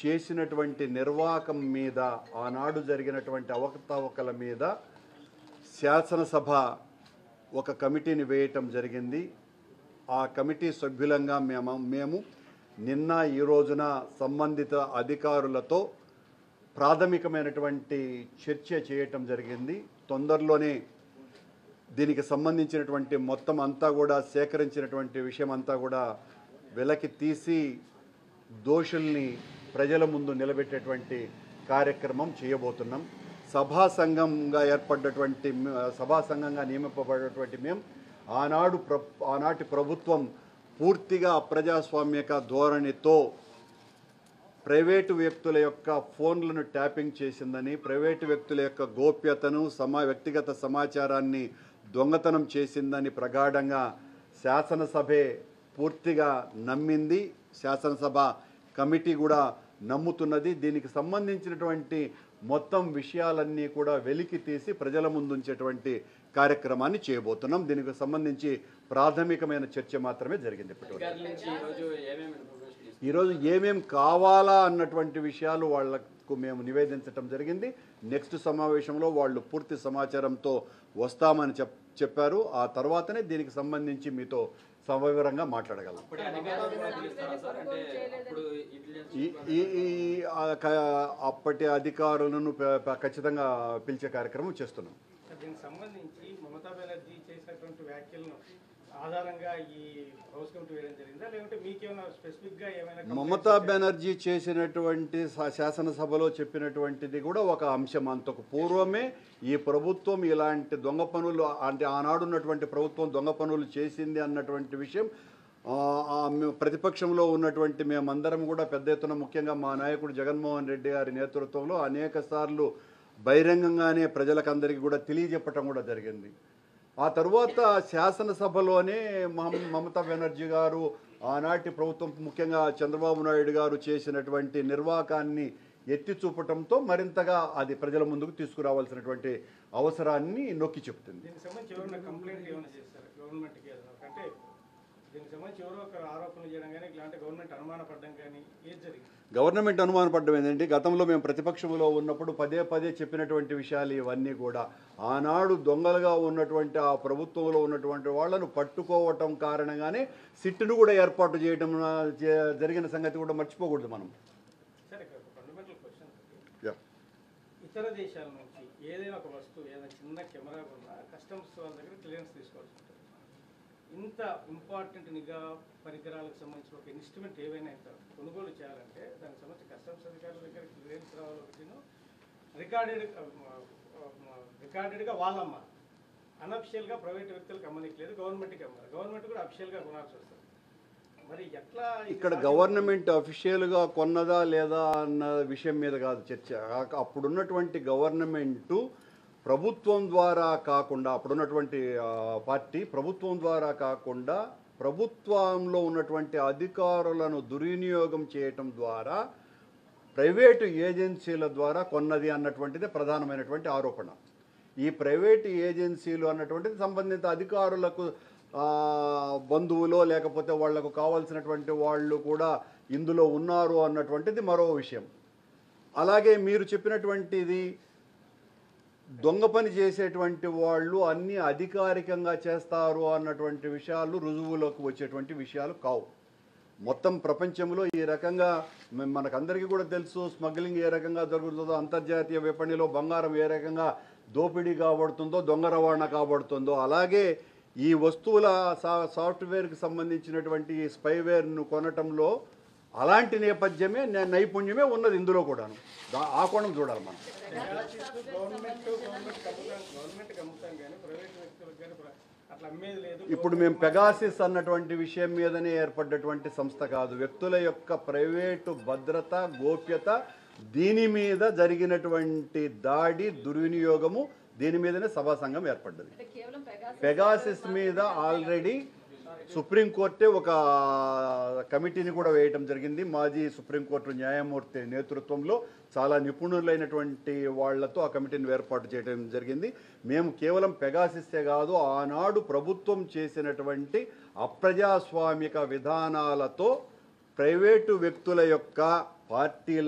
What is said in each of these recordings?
చేసినటువంటి నిర్వాహకం మీద ఆనాడు జరిగినటువంటి అవకతవకల మీద శాసనసభ ఒక కమిటీని వేయటం జరిగింది ఆ కమిటీ సభ్యులంగా మేము మేము నిన్న ఈ రోజున సంబంధిత అధికారులతో ప్రాథమికమైనటువంటి చర్చ చేయటం జరిగింది తొందరలోనే దీనికి సంబంధించినటువంటి మొత్తం అంతా కూడా సేకరించినటువంటి విషయం అంతా కూడా వెలకి తీసి దోషుల్ని ప్రజల ముందు నిలబెట్టేటువంటి కార్యక్రమం చేయబోతున్నాం సభా సంఘంగా ఏర్పడ్డటువంటి మ- సభా సంఘంగా నియమింపబడినటువంటి మేము ఆనాడు ప్ర ఆనాటి ప్రభుత్వం పూర్తిగా అప్రజాస్వామ్యక ధోరణితో ప్రైవేటు వ్యక్తుల యొక్క ఫోన్లను ట్యాపింగ్ చేసిందని ప్రైవేటు వ్యక్తుల యొక్క గోప్యతను సమా వ్యక్తిగత సమాచారాన్ని దొంగతనం చేసిందని ప్రగాఢంగా శాసనసభే పూర్తిగా నమ్మింది శాసనసభ కమిటీ కూడా నమ్ముతున్నది దీనికి సంబంధించినటువంటి మొత్తం విషయాలన్నీ కూడా వెలికి తీసి ప్రజల ముందుంచేటువంటి కార్యక్రమాన్ని చేయబోతున్నాం దీనికి సంబంధించి ప్రాథమికమైన చర్చ మాత్రమే జరిగింది ఇప్పటివరకు అధికారుల నుంచి ఈరోజు ఏమేమి ఇన్ఫర్మేషన్ తీసుకున్నారు? ఈరోజు ఏమేం కావాలా అన్నటువంటి విషయాలు వాళ్లకు మేము నివేదించటం జరిగింది నెక్స్ట్ సమావేశంలో వాళ్ళు పూర్తి సమాచారంతో వస్తామని చెప్ చెప్పారు ఆ తర్వాతనే దీనికి సంబంధించి మీతో సవివరంగా మాట్లాడగలం అప్పుడే అధికారులు కూడా పిలుస్తారా సార్ అంటే అప్పుడు ఇంటెలిజెన్స్ ఈ ఈ ఈ ఆ క- అప్పటి అధికారులను ప- ప- ఖచ్చితంగా పిలిచే కార్యక్రమం చేస్తున్నాం దీనికి సంబంధించి మమతా బెనర్జీ చేసినటువంటి వ్యాఖ్యలను ఆధారంగా ఈ హౌస్ కమిటీ వేయడం జరిగిందా లేకుంటే మీకేమైనా స్పెసిఫిక్ గా ఏమైనా complaints మమతా వచ్చాయా? బెనర్జీ చేసినటువంటి శా- శాసనసభలో చెప్పినటువంటిది కూడా ఒక అంశం అంతకు పూర్వమే ఈ ప్రభుత్వం ఇలాంటి దొంగ పనులు అంటే ఆనాడున్నటువంటి ప్రభుత్వం దొంగ పనులు చేసింది అన్నటువంటి విషయం ఆ, ఆ మేము ప్రతిపక్షంలో ఉన్నటువంటి మేమందరం కూడా పెద్ద ఎత్తున ముఖ్యంగా మా నాయకుడు జగన్మోహన్ రెడ్డి గారి నేతృత్వంలో అనేక సార్లు బహిరంగంగానే ప్రజలకందరికీ కూడా తెలియజెప్పటం కూడా జరిగింది ఆ తరువాత శాసనసభలోనే మమ- మమతా బెనర్జీ గారు ఆనాటి ప్రభుత్వం ముఖ్యంగా చంద్రబాబు నాయుడు గారు చేసినటువంటి నిర్వాకాన్ని ఎత్తి చూపటంతో మరింతగా అది ప్రజల ముందుకు తీసుకురావాల్సినటువంటి అవసరాన్ని నొక్కి చెప్తుంది దీనికి సంబంధించి ఎవరైనా కంప్లైంట్ ఏమైనా చేస్తారు గవర్నమెంట్ కి ఏదైనా అంటే దీనికి సంబంధించి ఎవరో ఒకరు ఆరోపణలు చేయడం కానీ ఇలాంటి గవర్నమెంట్ అనుమానపడడం కానీ ఏది జరిగింది గవర్నమెంట్ అనుమానపడ్డం ఏంటంటే గతంలో మేము ప్రతిపక్షంలో ఉన్నప్పుడు పదే పదే చెప్పినటువంటి విషయాలు ఇవన్నీ కూడా ఆనాడు దొంగలుగా ఉన్నటువంటి ఆ ప్రభుత్వంలో ఉన్నటువంటి వాళ్ళను పట్టుకోవటం కారణంగానే సిట్టును కూడా ఏర్పాటు చేయడం ఆ, జ- జరిగిన సంగతి కూడా మర్చిపోకూడదు మనం సరే ఇక్కడ ఒక ఫండమెంటల్ క్వశ్చన్ Yeah. ఇతర దేశాల నుంచి ఏదైనా ఒక వస్తువు ఏదైనా చిన్న కెమెరా ఉన్నా కస్టమ్స్ వాళ్ళ దగ్గర క్లియరెన్స్ తీసుకోవాల్సి ఉంటుంది ఇంత ఇంపార్టెంట్ నిఘా పరికరాలకు సంబంధించిన ఒక ఇన్స్ట్రుమెంట్ ఏవైనా ఇంత కొనుగోలు చేయాలంటే దానికి సంబంధించి కస్టమ్స్ అధికారుల దగ్గర క్లియరెన్స్ రావాలి ఒకటిను రికార్డెడ్ రికార్డెడ్గా వాళ్ళమ్మ అనఫిషియల్గా ప్రైవేట్ వ్యక్తులకు అమ్మనికి లేదు గవర్నమెంట్కి అమ్మాలి గవర్నమెంట్ కూడా అఫిషియల్గా కొనాల్సి వస్తుంది మరి ఎట్లా ఇది ఇక్కడ సాధ్యం? గవర్నమెంట్ అఫీషియల్గా కొన్నదా లేదా అన్న విషయం మీద కాదు చర్చ ఆ- అప్పుడున్నటువంటి గవర్నమెంటు ప్రభుత్వం ద్వారా కాకుండా అప్పుడున్నటువంటి ఆ, పార్టీ ప్రభుత్వం ద్వారా కాకుండా ప్రభుత్వంలో ఉన్నటువంటి అధికారులను దుర్వినియోగం చేయటం ద్వారా ప్రైవేటు ఏజెన్సీల ద్వారా కొన్నది అన్నటువంటిది ప్రధానమైనటువంటి ఆరోపణ ఈ ప్రైవేటు ఏజెన్సీలు అన్నటువంటిది సంబంధిత అధికారులకు ఆ, బంధువులో లేకపోతే వాళ్లకు కావాల్సినటువంటి వాళ్ళు కూడా ఇందులో ఉన్నారు అన్నటువంటిది మరో విషయం అలాగే మీరు చెప్పినటువంటిది దొంగ పని చేసేటువంటి వాళ్ళు అన్ని అధికారికంగా చేస్తారు అన్నటువంటి విషయాలు రుజువులోకి వచ్చేటువంటి విషయాలు కావు మొత్తం ప్రపంచంలో ఈ రకంగా మ- మనకందరికీ కూడా తెలుసు స్మగ్లింగ్ ఏ రకంగా జరుగుతుందో అంతర్జాతీయ విపణిలో బంగారం ఏ రకంగా దోపిడీ కాబడుతుందో దొంగ రవాణా కాబడుతుందో అలాగే ఈ వస్తువుల సా సాఫ్ట్వేర్కి సంబంధించినటువంటి ఈ స్పైవేర్ను కొనటంలో అలాంటి నేపథ్యమే నే- నైపుణ్యమే ఉన్నది ఇందులో కూడాను దా- ఆ కోణం చూడాలి మనం గవర్నమెంట్ గవర్నమెంట్ అమ్ముతాం గవర్నమెంట్కి అమ్ముతాం కానీ ప్రైవేట్ వ్యక్తులకు కానీ ప్ర- అట్లా అమ్మేది లేదు ఇప్పుడు మేము పెగాసిస్ అన్నటువంటి విషయం మీదనే ఏర్పడ్డటువంటి సంస్థ కాదు వ్యక్తుల యొక్క ప్రైవేటు భద్రత గోప్యత దీని మీద జరిగినటువంటి దాడి దుర్వినియోగము దీని మీదనే సభా సంఘం ఏర్పడ్డది అంటే కేవలం పెగాసస్ పెగాసిస్ మీద ఆల్రెడీ సుప్రీంకోర్టే ఒక కమిటీని కూడా వేయటం జరిగింది మాజీ సుప్రీంకోర్టు న్యాయమూర్తి నేతృత్వంలో చాలా నిపుణులైనటువంటి వాళ్లతో ఆ కమిటీని ఏర్పాటు చేయడం జరిగింది మేము కేవలం పెగాసిస్తే కాదు ఆనాడు ప్రభుత్వం చేసినటువంటి అప్రజాస్వామిక విధానాలతో ప్రైవేటు వ్యక్తుల యొక్క పార్టీల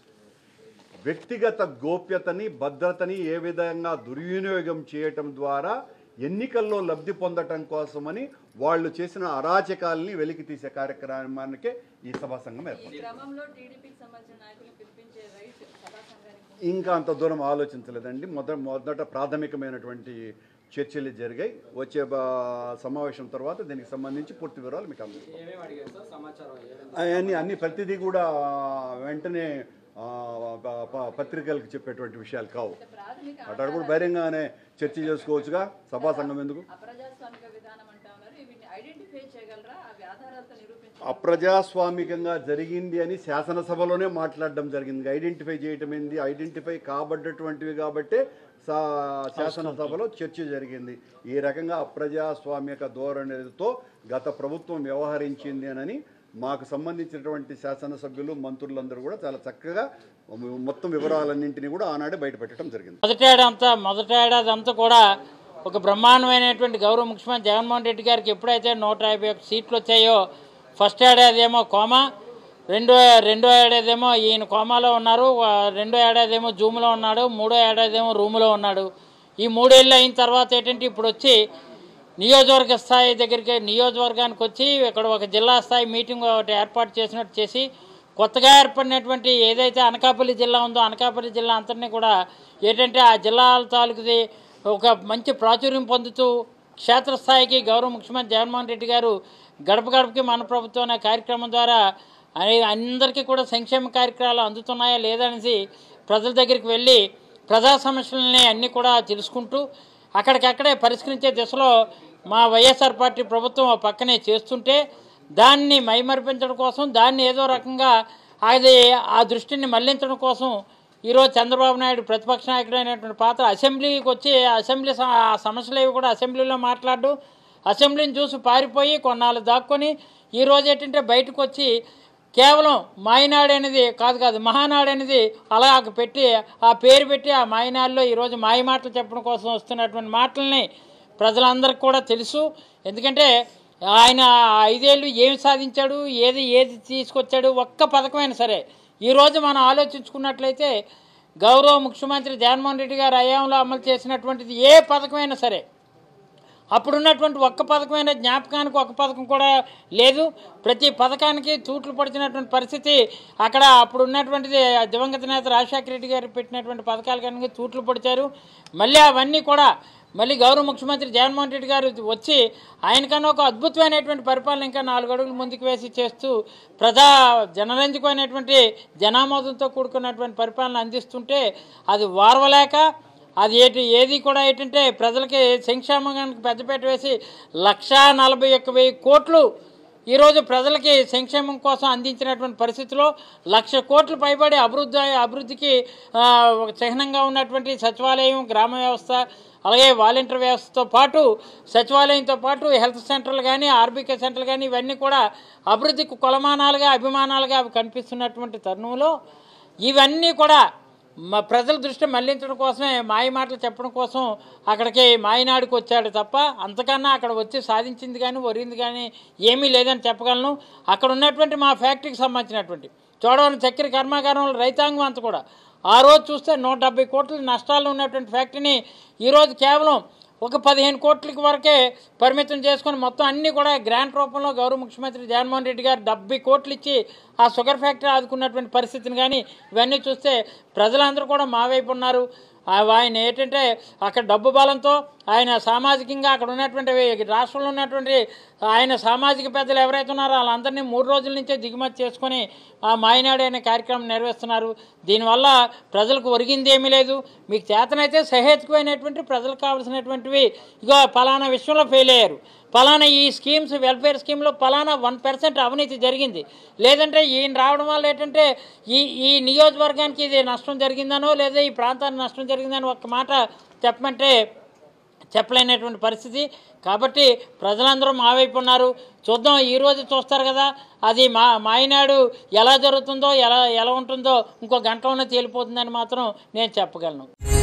వ్యక్తిగత గోప్యతని భద్రతని ఏ విధంగా దుర్వినియోగం చేయటం ద్వారా ఎన్నికల్లో లబ్ధి పొందటం కోసమని వాళ్ళు చేసిన అరాచకాలని వెలికి తీసే కార్యక్రమానికే ఈ సభా సంఘం ఈ ఏర్పడింది క్రమంలో టీడీపీకి సంబంధించిన నాయకులు పిలిపించే రైట్ సభా సంఘానికి ఇంకా అంత దూరం ఆలోచించలేదండి మొదట మొదట ప్రాథమికమైనటువంటి చర్చలు జరిగాయి వచ్చే బా- సమావేశం తర్వాత దీనికి సంబంధించి పూర్తి వివరాలు మీకు అందిస్తాం ఏమేమి అడిగారు సార్ సమాచారం ఏమేమి అవన్నీ అన్ని ప్రతిదీ కూడా వెంటనే ఆ, ప- ప- పత్రికలకు చెప్పేటువంటి విషయాలు కావు అంటే ప్రాథమిక అటు కూడా బహిరంగానే చర్చ చేసుకోవచ్చుగా సభా సంఘం ఎందుకు అప్రజాస్వామిక విధానం అంటా ఉన్నారు వీటిని ఐడెంటిఫై చేయగలరా అవి ఆధారాలతో నిరూపించ అప్రజాస్వామికంగా జరిగింది అని శాసనసభలోనే మాట్లాడడం జరిగింది ఐడెంటిఫై చేయటం ఏంది ఐడెంటిఫై కాబడ్డటువంటివి కాబట్టే సా శాసనసభలో చర్చ జరిగింది ఈ రకంగా అప్రజాస్వామిక ధోరణితో గత ప్రభుత్వం వ్యవహరించింది అని మాకు సంబంధించినటువంటి శాసనసభ్యులు మంత్రులందరూ కూడా చాలా చక్కగా మొత్తం వివరాలన్నింటినీ కూడా ఆనాడే బయటపెట్టడం జరిగింది మొదటేడాది అంతా మొదటేడాది అంతా కూడా ఒక బ్రహ్మాండమైనటువంటి గౌరవ ముఖ్యమంత్రి జగన్మోహన్ రెడ్డి గారికి ఎప్పుడైతే నూట యాభై ఒక్క సీట్లు వచ్చాయో ఫస్ట్ ఏడాది ఏమో కోమా రెండో రెండో ఏడాది ఏమో ఈయన కోమాలో ఉన్నారు వా- రెండో ఏడాది ఏమో జూమ్లో ఉన్నాడు మూడో ఏడాది ఏమో రూమ్లో ఉన్నాడు ఈ మూడేళ్ళు అయిన తర్వాత ఏంటంటే ఇప్పుడు వచ్చి నియోజకవర్గ స్థాయి దగ్గరికి నియోజకవర్గానికి వచ్చి ఇక్కడ ఒక జిల్లా స్థాయి మీటింగ్ ఒకటి ఏర్పాటు చేసినట్టు చేసి కొత్తగా ఏర్పడినటువంటి ఏదైతే అనకాపల్లి జిల్లా ఉందో అనకాపల్లి జిల్లా అంతటినీ కూడా ఏంటంటే ఆ జిల్లాల తాలూకుది ఒక మంచి ప్రాచుర్యం పొందుతూ క్షేత్రస్థాయికి గౌరవ ముఖ్యమంత్రి జగన్మోహన్ రెడ్డి గారు గడప గడపకి మన ప్రభుత్వం అనే కార్యక్రమం ద్వారా అనే అందరికీ కూడా సంక్షేమ కార్యక్రమాలు అందుతున్నాయా లేదనేసి ప్రజల దగ్గరికి వెళ్ళి ప్రజా సమస్యలని అన్నీ కూడా తెలుసుకుంటూ అక్కడికక్కడే పరిష్కరించే దిశలో మా వైఎస్ఆర్ పార్టీ ప్రభుత్వం ఆ పక్కనే చేస్తుంటే దాన్ని మైమరిపించడం కోసం దాన్ని ఏదో రకంగా అది ఆ దృష్టిని మళ్లించడం కోసం ఈరోజు చంద్రబాబు నాయుడు ప్రతిపక్ష నాయకుడు అయినటువంటి పాత్ర అసెంబ్లీకి వచ్చి అసెంబ్లీ స- ఆ సమస్యలు ఏవి కూడా అసెంబ్లీలో మాట్లాడు అసెంబ్లీని చూసి పారిపోయి కొన్నాళ్ళు దాక్కొని ఈరోజు ఏంటంటే బయటకు వచ్చి కేవలం మాయనాడు అనేది కాదు కాదు మహానాడు అనేది అలా పెట్టి ఆ పేరు పెట్టి ఆ మాయనాడులో ఈరోజు మాయ మాటలు చెప్పడం కోసం వస్తున్నటువంటి మాటల్ని ప్రజలందరికీ కూడా తెలుసు ఎందుకంటే ఆయన ఆ ఐదేళ్ళు ఏమి సాధించాడు ఏది ఏది తీసుకొచ్చాడు ఒక్క పథకమైనా సరే ఈరోజు మనం ఆలోచించుకున్నట్లయితే గౌరవ ముఖ్యమంత్రి జగన్మోహన్ రెడ్డి గారు హయాంలో అమలు చేసినటువంటిది ఏ పథకమైనా సరే అప్పుడున్నటువంటి ఒక్క పథకమైన జ్ఞాపకానికి ఒక పథకం కూడా లేదు ప్రతి పథకానికి తూట్లు పడిచినటువంటి పరిస్థితి అక్కడ అప్పుడు ఉన్నటువంటిది దివంగత నేత రాజశేఖర రెడ్డి గారు పెట్టినటువంటి పథకాలు కనుక తూట్లు పడిచారు మళ్ళీ అవన్నీ కూడా మళ్ళీ గౌరవ ముఖ్యమంత్రి జగన్మోహన్ రెడ్డి గారు వచ్చి ఆయనకన్నా ఒక అద్భుతమైనటువంటి పరిపాలన ఇంకా నాలుగు అడుగులు ముందుకు వేసి చేస్తూ ప్రజా జనరంజకమైనటువంటి జనామోదంతో కూడుకున్నటువంటి పరిపాలన అందిస్తుంటే అది వారవలేక అది ఏంటి ఏది కూడా ఏంటంటే ప్రజలకి సంక్షేమానికి పెద్దపీట వేసి లక్షా నలభై ఒక్క వెయ్యి కోట్లు ఈరోజు ప్రజలకి సంక్షేమం కోసం అందించినటువంటి పరిస్థితిలో లక్ష కోట్లు పైబడి అభివృద్ధి అభివృద్ధికి ఆ, ఒక చిహ్నంగా ఉన్నటువంటి సచివాలయం గ్రామ వ్యవస్థ అలాగే వాలంటీర్ వ్యవస్థతో పాటు సచివాలయంతో పాటు హెల్త్ సెంటర్లు కానీ ఆర్బీకే సెంటర్లు కానీ ఇవన్నీ కూడా అభివృద్ధికి కొలమానాలుగా అభిమానాలుగా అవి కనిపిస్తున్నటువంటి తరుణంలో ఇవన్నీ కూడా మా ప్రజల దృష్టి మళ్లించడం కోసమే మాయ మాటలు చెప్పడం కోసం అక్కడికి మాయనాడుకు వచ్చాడు తప్ప అంతకన్నా అక్కడ వచ్చి సాధించింది కానీ ఒరింది కానీ ఏమీ లేదని చెప్పగలను అక్కడ ఉన్నటువంటి మా ఫ్యాక్టరీకి సంబంధించినటువంటి చోడవరం చక్కెర కర్మాగారంలో రైతాంగం అంతా కూడా ఆ రోజు చూస్తే నూట డెబ్బై కోట్ల నష్టాలు ఉన్నటువంటి ఫ్యాక్టరీని ఈరోజు కేవలం ఒక పదిహేను కోట్లకి వరకే పరిమితం చేసుకొని మొత్తం అన్నీ కూడా గ్రాంట్ రూపంలో గౌరవ ముఖ్యమంత్రి జగన్మోహన్ రెడ్డి గారు డెబ్బై కోట్లు ఇచ్చి ఆ షుగర్ ఫ్యాక్టరీ ఆదుకున్నటువంటి పరిస్థితిని కానీ ఇవన్నీ చూస్తే ప్రజలందరూ కూడా మా వైపు ఉన్నారు ఆ- ఆయన ఏంటంటే అక్కడ డబ్బు బలంతో ఆయన సామాజికంగా అక్కడ ఉన్నటువంటి రాష్ట్రంలో ఉన్నటువంటి ఆయన సామాజిక పెద్దలు ఎవరైతే ఉన్నారో వాళ్ళందరినీ మూడు రోజుల నుంచే దిగుమతి చేసుకొని ఆ మాయనాడు అనే కార్యక్రమం నిర్వహిస్తున్నారు దీనివల్ల ప్రజలకు ఒరిగింది ఏమీ లేదు మీకు చేతనైతే సహేతుకమైనటువంటి ప్రజలకు కావాల్సినటువంటివి ఇగో పలానా విషయంలో ఫెయిల్ అయ్యారు పలానా ఈ స్కీమ్స్ వెల్ఫేర్ స్కీమ్లో పలానా వన్ పర్సెంట్ అవినీతి జరిగింది లేదంటే ఈయన రావడం వల్ల ఏంటంటే ఈ ఈ నియోజకవర్గానికి ఇది నష్టం జరిగిందనో లేదా ఈ ప్రాంతానికి నష్టం జరిగిందని ఒక మాట చెప్పమంటే చెప్పలేనటువంటి పరిస్థితి కాబట్టి ప్రజలందరూ మా వైపు ఉన్నారు చూద్దాం ఈ రోజు చూస్తారు కదా అది మా మాయనాడు ఎలా జరుగుతుందో ఎలా ఎలా ఉంటుందో ఇంకో గంటలోనే తేలిపోతుందని మాత్రం నేను చెప్పగలను